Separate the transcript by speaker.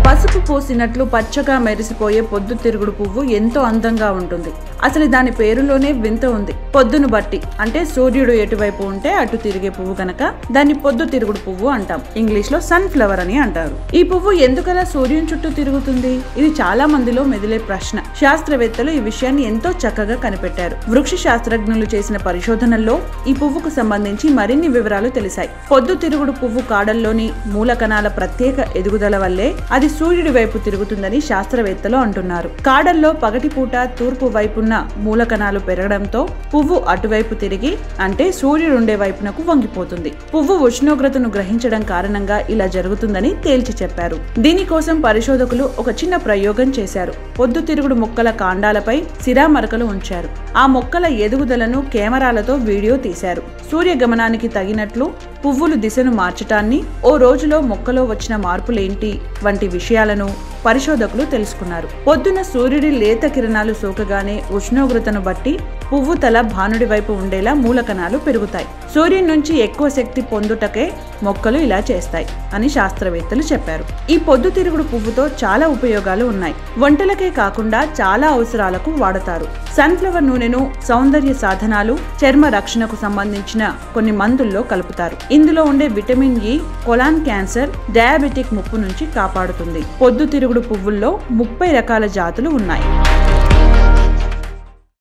Speaker 1: పసుపు పూసినట్లు పచ్చగా మెరిసిపోయే పొద్దుతిరుగుడు పువ్వు ఎంతో అందంగా ఉంటుంది అసలు దాని పేరులోనే వింత ఉంది పొద్దును బట్టి అంటే సూర్యుడు ఎటువైపు ఉంటే అటు తిరిగే పువ్వు కనుక దాన్ని పొద్దుతిరుగుడు పువ్వు అంటాం ఇంగ్లీష్ లో సన్ ఫ్లవర్ అని అంటారు ఈ పువ్వు ఎందుకలా సూర్యుని చుట్టూ తిరుగుతుంది ఇది చాలా మందిలో మెదిలే ప్రశ్న శాస్త్రవేత్తలు ఈ విషయాన్ని ఎంతో చక్కగా కనిపెట్టారు వృక్ష శాస్త్రజ్ఞులు చేసిన పరిశోధనల్లో ఈ పువ్వుకు సంబంధించి మరిన్ని వివరాలు తెలిసాయి పొద్దుతిరుగుడు పువ్వు కాడల్లోని మూలకణాల ప్రత్యేక ఎదుగుదల వల్లే అది సూర్యుడి వైపు తిరుగుతుందని శాస్త్రవేత్తలు అంటున్నారు కాడల్లో పగటిపూట తూర్పు వైపున్న మూలకణాలు పెరగడంతో పువ్వు అటువైపు తిరిగి అంటే సూర్యుడు ఉండే వైపునకు వంగిపోతుంది పువ్వు ఉష్ణోగ్రతను గ్రహించడం కారణంగా ఇలా జరుగుతుందని తేల్చి చెప్పారు దీనికోసం పరిశోధకులు ఒక చిన్న ప్రయోగం చేశారు పొద్దుతిరుగుడు మొక్కల కాండాలపై సిరామరకలు ఉంచారు ఆ మొక్కల ఎదుగుదలను కెమెరాలతో వీడియో తీశారు సూర్యగమనానికి తగినట్లు పువ్వులు దిశను మార్చటాన్ని ఓ రోజులో మొక్కలో వచ్చిన మార్పులేంటి వంటి విషయాలను పరిశోధకులు తెలుసుకున్నారు పొద్దున సూర్యుడి లేత కిరణాలు సోకగానే ఉష్ణోగ్రతను బట్టి పువ్వు తల భానుడి వైపు ఉండేలా మూలకణాలు పెరుగుతాయి సూర్యుని నుంచి ఎక్కువ శక్తి పొందుటకే మొక్కలు ఇలా చేస్తాయి అని శాస్త్రవేత్తలు చెప్పారు ఈ పొద్దుతిరుగుడు పువ్వుతో చాలా ఉపయోగాలు ఉన్నాయి వంటలకే కాకుండా చాలా అవసరాలకు వాడతారు సన్ఫ్లవర్ నూనెను సౌందర్య సాధనాలు చర్మ రక్షణకు సంబంధించిన కొన్ని మందుల్లో కలుపుతారు ఇందులో ఉండే vitamin E colon cancer diabetic ముప్పు నుంచి కాపాడుతుంది పొద్దుతిరుగుడు పువ్వుల్లో ముప్పై రకాల జాతులు ఉన్నాయి